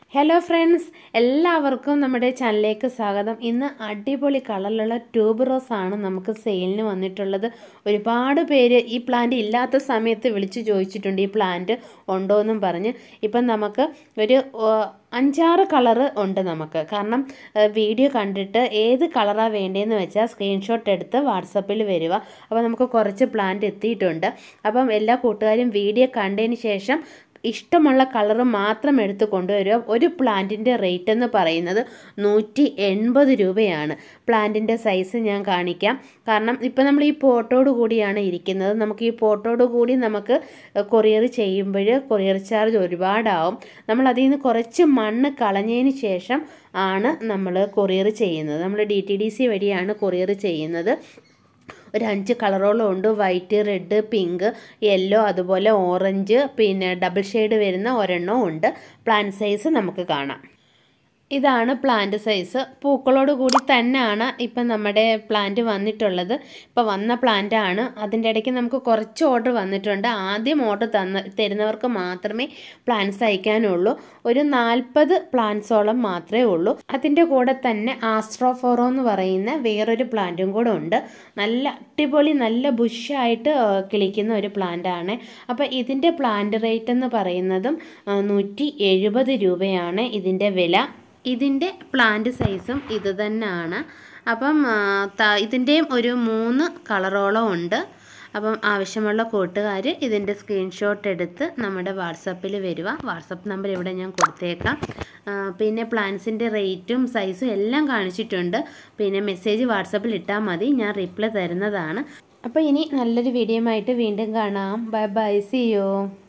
hello friends എല്ലാവർക്കും നമ്മുടെ ചാനലിലേക്ക് സ്വാഗതം ഇന്ന് അടിപൊളി കളറിലുള്ള ട്യൂബ് റോസ് ആണ് നമുക്ക് സെയിലിന് വന്നിട്ടുള്ളത് ഒരുപാട് പേര് ഈ പ്ലാന്റ് ഇല്ലാത്ത സമയത്ത് വിളിച്ച് ചോദിച്ചിട്ടുണ്ട് ഈ പ്ലാന്റ് ഉണ്ടോ എന്നും പറഞ്ഞ് ഇപ്പം നമുക്ക് ഒരു ഓ, അഞ്ചാറ് കളറ് ഉണ്ട് നമുക്ക് കാരണം ഏഹ്, വീഡിയോ കണ്ടിട്ട് ഏത് കളറാണ് വേണ്ടതെന്ന് വെച്ചാൽ സ്ക്രീൻഷോട്ട് എടുത്ത് വാട്സപ്പിൽ വരിക അപ്പോൾ നമുക്ക് കുറച്ച് പ്ലാന്റ് എത്തിയിട്ടുണ്ട് അപ്പം എല്ലാ കൂട്ടുകാരും വീഡിയോ കണ്ടതിന് ശേഷം ഇഷ്ടമുള്ള കളറ് മാത്രം എടുത്ത് കൊണ്ടുവരിക ഒരു പ്ലാന്റിൻ്റെ റേറ്റ് എന്ന് പറയുന്നത് നൂറ്റി എൺപത് രൂപയാണ് പ്ലാന്റിൻ്റെ സൈസ് ഞാൻ കാണിക്കാം കാരണം ഇപ്പം നമ്മൾ ഈ പോട്ടോട് കൂടിയാണ് ഇരിക്കുന്നത് നമുക്ക് ഈ പോട്ടോട് കൂടി നമുക്ക് കൊറിയർ ചെയ്യുമ്പോൾ കൊറിയർ ചാർജ് ഒരുപാടാവും നമ്മൾ അതിൽ നിന്ന് കുറച്ച് മണ്ണ് കളഞ്ഞതിന് ശേഷം ആണ് നമ്മൾ കൊറിയർ ചെയ്യുന്നത് നമ്മൾ ഡി ടി ഡി സി വഴിയാണ് കൊറിയർ ചെയ്യുന്നത് ഒരു അഞ്ച് കളറോളം ഉണ്ട് വൈറ്റ് റെഡ് പിങ്ക് യെല്ലോ അതുപോലെ ഓറഞ്ച് പിന്നെ ഡബിൾ ഷെയ്ഡ് വരുന്ന ഒരെണ്ണവും ഉണ്ട് പ്ലാന്റ് സൈസ് നമുക്ക് കാണാം ഇതാണ് പ്ലാന്റ് സൈസ് പൂക്കളോട് കൂടി തന്നെയാണ് ഇപ്പം നമ്മുടെ പ്ലാന്റ് വന്നിട്ടുള്ളത് ഇപ്പോൾ വന്ന പ്ലാന്റ് ആണ് അതിൻ്റെ ഇടയ്ക്ക് നമുക്ക് കുറച്ച് ഓർഡർ വന്നിട്ടുണ്ട് ആദ്യം ഓർഡർ തന്ന തരുന്നവർക്ക് മാത്രമേ പ്ലാന്റ്സ് അയക്കാനുള്ളൂ ഒരു നാൽപ്പത് പ്ലാന്റ്സോളം മാത്രമേ ഉള്ളൂ അതിൻ്റെ കൂടെ തന്നെ ആസ്ട്രോഫോറോ എന്ന് പറയുന്ന വേറൊരു പ്ലാന്റും കൂടെ ഉണ്ട് നല്ല അടിപൊളി നല്ല ബുഷായിട്ട് കിളിക്കുന്ന ഒരു പ്ലാന്റ് ആണ് അപ്പോൾ ഇതിൻ്റെ പ്ലാന്റ് റേറ്റ് എന്ന് പറയുന്നതും നൂറ്റി എഴുപത് രൂപയാണ് ഇതിൻ്റെ വില ഇതിൻ്റെ പ്ലാന്റ് സൈസും ഇത് തന്നെയാണ് അപ്പം ആ, ത- ഇതിൻ്റെയും ഒരു മൂന്ന് കളറോളം ഉണ്ട് അപ്പം ആവശ്യമുള്ള കൂട്ടുകാർ ഇതിൻ്റെ സ്ക്രീൻഷോട്ട് എടുത്ത് നമ്മുടെ വാട്സപ്പിൽ വരിക വാട്സപ്പ് നമ്പർ ഇവിടെ ഞാൻ കൊടുത്തേക്കാം ആ, പിന്നെ പ്ലാൻസിൻ്റെ റേറ്റും സൈസും എല്ലാം കാണിച്ചിട്ടുണ്ട് പിന്നെ മെസ്സേജ് വാട്സപ്പിൽ ഇട്ടാൽ മതി ഞാൻ റിപ്ലൈ തരുന്നതാണ് അപ്പോൾ ഇനി നല്ലൊരു വീഡിയോ ആയിട്ട് വീണ്ടും കാണാം ബൈ ബൈ സി യു